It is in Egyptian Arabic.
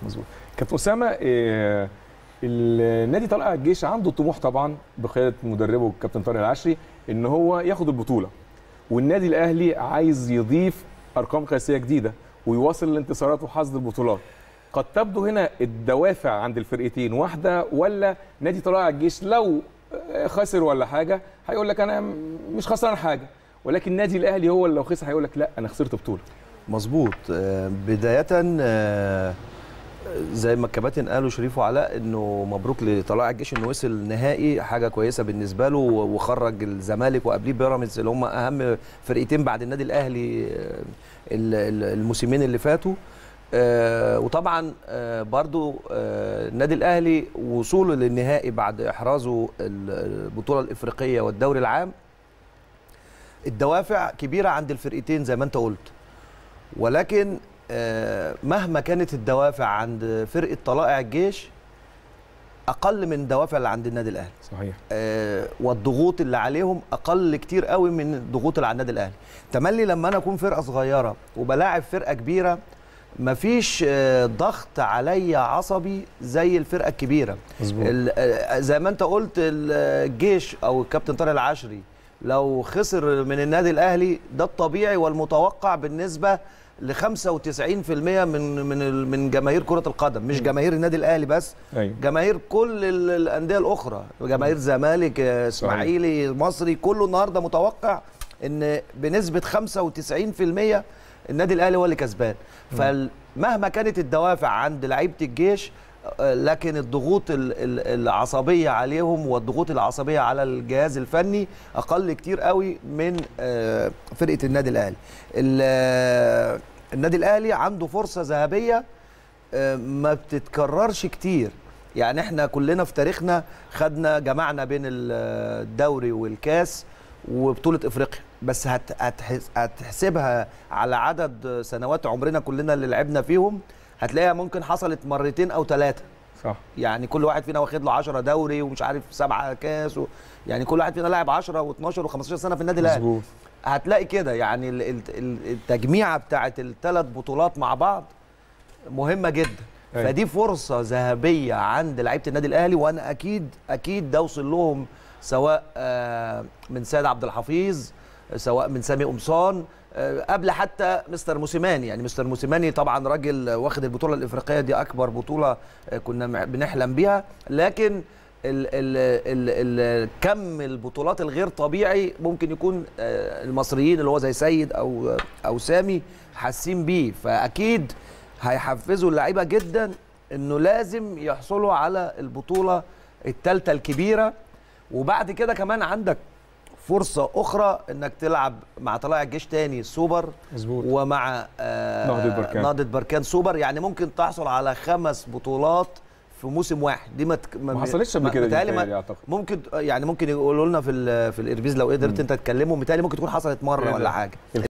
مظبوط كابتن اسامه آه، النادي طلائع الجيش عنده طموح طبعا بقياده مدربه الكابتن طارق العشري ان هو ياخد البطوله والنادي الاهلي عايز يضيف ارقام قياسيه جديده ويواصل الانتصارات وحصد البطولات قد تبدو هنا الدوافع عند الفرقتين واحده ولا نادي طلائع الجيش لو آه، خسر ولا حاجه هيقول لك انا م- مش خسران حاجه ولكن النادي الاهلي هو اللي لو خسر هيقول لك لا انا خسرت بطوله مظبوط آه، بداية آه، زي ما الكباتن قالوا شريف وعلاء انه مبروك لطلائع الجيش انه وصل نهائي حاجه كويسه بالنسبه له وخرج الزمالك وقبليه بيراميدز اللي هم اهم فرقتين بعد النادي الاهلي آه، ال- ال- الموسمين اللي فاتوا آه، وطبعا آه، برضو آه، النادي الاهلي وصوله للنهائي بعد احرازه ال- البطوله الافريقيه والدوري العام الدوافع كبيره عند الفرقتين زي ما انت قلت ولكن آه، مهما كانت الدوافع عند فرقه طلائع الجيش اقل من الدوافع اللي عند النادي الاهلي صحيح آه، والضغوط اللي عليهم اقل كتير قوي من الضغوط اللي على النادي الاهلي تملي لما انا اكون فرقه صغيره وبلاعب فرقه كبيره مفيش آه، ضغط عليا عصبي زي الفرقه الكبيره مظبوط ال- آه، زي ما انت قلت ال- الجيش او الكابتن طارق العشري لو خسر من النادي الاهلي ده الطبيعي والمتوقع بالنسبه ل 95% من من ال- من جماهير كره القدم مش جماهير النادي الاهلي بس ايوه جماهير كل ال- الانديه الاخرى جماهير زمالك آه، اسماعيلي مصري كله النهارده متوقع ان بنسبه 95% النادي الاهلي هو اللي كسبان فمهما كانت الدوافع عند لعيبه الجيش آه، لكن الضغوط ال- ال- العصبيه عليهم والضغوط العصبيه على الجهاز الفني اقل كتير قوي من آه، فرقه النادي الاهلي ال- آه، النادي الاهلي عنده فرصه ذهبيه آه، ما بتتكررش كتير يعني احنا كلنا في تاريخنا خدنا جمعنا بين ال- الدوري والكاس وبطولة افريقيا بس هت هتحس هتحسبها على عدد سنوات عمرنا كلنا اللي لعبنا فيهم هتلاقيها ممكن حصلت مرتين او ثلاثة صح يعني كل واحد فينا واخد له 10 دوري ومش عارف سبعة كاس و... يعني كل واحد فينا لاعب 10 و12 و15 سنة في النادي الاهلي مظبوط هتلاقي كده يعني ال- ال- ال- التجميعه بتاعت الثلاث بطولات مع بعض مهمه جدا أيوة. فدي فرصه ذهبيه عند لعيبه النادي الاهلي وانا اكيد اكيد ده وصل لهم سواء آه، من سيد عبد الحفيظ سواء من سامي قمصان آه، قبل حتى مستر موسيماني يعني مستر موسيماني طبعا راجل واخد البطوله الافريقيه دي اكبر بطوله آه، كنا مع- بنحلم بيها لكن ال ال ال ال كم البطولات الغير طبيعي ممكن يكون آه، المصريين اللي هو زي سيد او او سامي حاسين بيه فاكيد هيحفزوا اللعيبه جدا انه لازم يحصلوا على البطوله الثالثه الكبيره وبعد كده كمان عندك فرصه اخرى انك تلعب مع طلائع الجيش تاني سوبر مظبوط ومع آه نهضة بركان. نهضة بركان سوبر يعني ممكن تحصل على خمس بطولات في موسم واحد دي ما تك... ما حصلتش قبل ما- كده دي متهيألي ما- متهيألي اعتقد ممكن يعني ممكن يقولوا لنا في ال- في الاربيز لو قدرت انت تكلمهم متهيألي ممكن تكون حصلت مره إيه ده؟ ولا حاجه